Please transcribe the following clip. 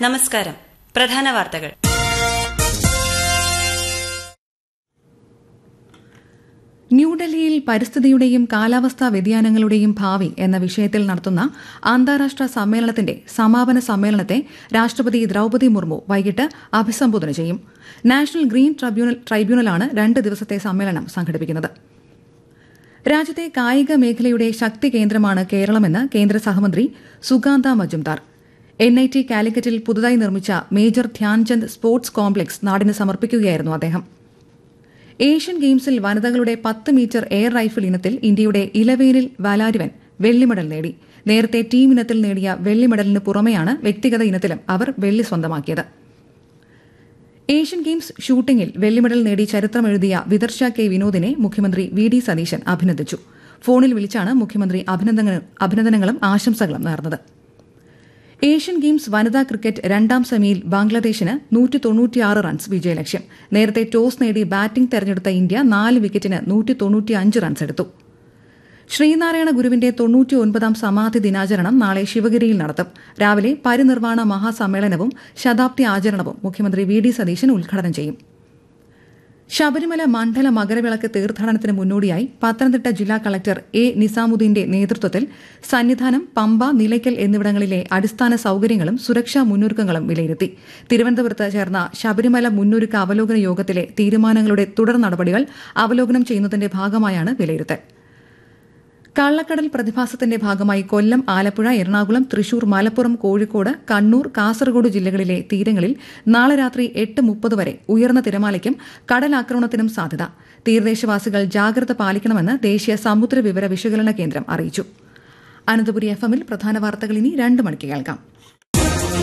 നമസ്കാരം പ്രധാന വാർത്തകൾ ന്യൂഡൽഹിയിൽ പരിസ്ഥിതിയുടെയും കാലാവസ്ഥാ വ്യതിയാനങ്ങളുടെയും ഭാവി എന്ന വിഷയത്തിൽ നടത്തുന്ന അന്താരാഷ്ട്ര സമ്മേളനത്തിന്റെ സമാപന സമ്മേളനത്തെ രാഷ്ട്രപതി ദ്രൌപദി മുർമു വൈകിട്ട് അഭിസംബോധന ചെയ്യും നാഷണൽ ഗ്രീൻ ട്രൈബ്യൂണൽ ട്രൈബ്യൂണലാണ് രണ്ട് ദിവസത്തെ സമ്മേളനം സംഘടിപ്പിക്കുന്നത് രാജ്യത്തെ കായിക മേഖലയുടെ ശക്തി കേന്ദ്രമാണ് കേരളമെന്ന് കേന്ദ്ര സഹമന്ത്രി Sukanta Majumdar N I T കാലിക്കറ്റിൽ പുതുതായി നിർമ്മിച്ച മേജർ ധ്യാൻചന്ദ് സ്പോർട്സ് കോംപ്ലക്സ് നാടിന് സമർപ്പിക്കുകയായിരുന്നു അദ്ദേഹം ഏഷ്യൻ ഗെയിംസിൽ വനിതകളുടെ പത്ത് മീറ്റർ എയർ റൈഫിൾ ഇനത്തിൽ ഇന്ത്യയുടെ ഇലവേനിൽ വാലാരിവൻ വെള്ളി മെഡൽ നേടി നേരത്തെ ടീം ഇനത്തിൽ നേടിയ വെള്ളി മെഡലിന് പുറമെയാണ് വ്യക്തിഗത ഇനത്തിലും അവർ വെള്ളി സ്വന്തമാക്കിയത് ഏഷ്യൻ ഗെയിംസ് ഷൂട്ടിംഗിൽ വെള്ളി മെഡൽ നേടി ചരിത്രമെഴുതിയ വിദർശ കെ വിനോദിനെ മുഖ്യമന്ത്രി വി ഡി സതീശൻ അഭിനന്ദിച്ചു ഫോണിൽ വിളിച്ചാണ് മുഖ്യമന്ത്രി അഭിനന്ദനങ്ങളും ആശംസകളും നേർന്നത് ഏഷ്യൻ ഗെയിംസ് വനിതാ ക്രിക്കറ്റ് രണ്ടാം സെമിയിൽ ബംഗ്ലാദേശിന് നൂറ്റി തൊണ്ണൂറ്റിയാറ് റൺസ് വിജയലക്ഷ്യം നേരത്തെ ടോസ് നേടി ബാറ്റിംഗ് തെരഞ്ഞെടുത്ത ഇന്ത്യ നാല് വിക്കറ്റിന് നൂറ്റി തൊണ്ണൂറ്റിയഞ്ച് റൺസ് എടുത്തു ശ്രീനാരായണ ഗുരുവിന്റെ തൊണ്ണൂറ്റി ഒൻപതാം സമാധി ദിനാചരണം നാളെ ശിവഗിരിയിൽ നടത്തും രാവിലെ പരിനിർവാണ മഹാസമ്മേളനവും ശതാബ്ദി ആചരണവും മുഖ്യമന്ത്രി വി ഡി സതീശൻ ഉദ്ഘാടനം ചെയ്യും ശബരിമല മണ്ഡല മകരവിളക്ക് തീർത്ഥാടനത്തിന് മുന്നോടിയായി പത്തനംതിട്ട ജില്ലാ കളക്ടർ എ നിസാമുദ്ദീന്റെ നേതൃത്വത്തിൽ സന്നിധാനം പമ്പ നിലയ്ക്കൽ എന്നിവിടങ്ങളിലെ അടിസ്ഥാന സൌകര്യങ്ങളും സുരക്ഷാ മുന്നൊരുക്കങ്ങളും വിലയിരുത്തി തിരുവനന്തപുരത്ത് ചേർന്ന ശബരിമല മുന്നൊരുക്ക അവലോകന യോഗത്തിലെ തീരുമാനങ്ങളുടെ തുടർ നടപടികൾ അവലോകനം ചെയ്യുന്നതിന്റെ ഭാഗമായാണ് വിലയിരുത്തൽ കള്ളക്കടൽ പ്രതിഭാസത്തിന്റെ ഭാഗമായി കൊല്ലം ആലപ്പുഴ എറണാകുളം തൃശൂർ മലപ്പുറം കോഴിക്കോട് കണ്ണൂർ കാസർഗോഡ് ജില്ലകളിലെ തീരങ്ങളിൽ നാളെ രാത്രി എട്ട് മുപ്പത് വരെ ഉയർന്ന തിരമാലയ്ക്കും കടലാക്രമണത്തിനും സാധ്യത തീരദേശവാസികൾ ജാഗ്രത പാലിക്കണമെന്ന് ദേശീയ സമുദ്ര വിവര വിശകലന കേന്ദ്രം അറിയിച്ചു അനന്തപുരി എഫ് എമ്മിൽ പ്രധാന വാർത്തകൾ ഇനി രണ്ട് മണിക്ക് കേൾക്കാം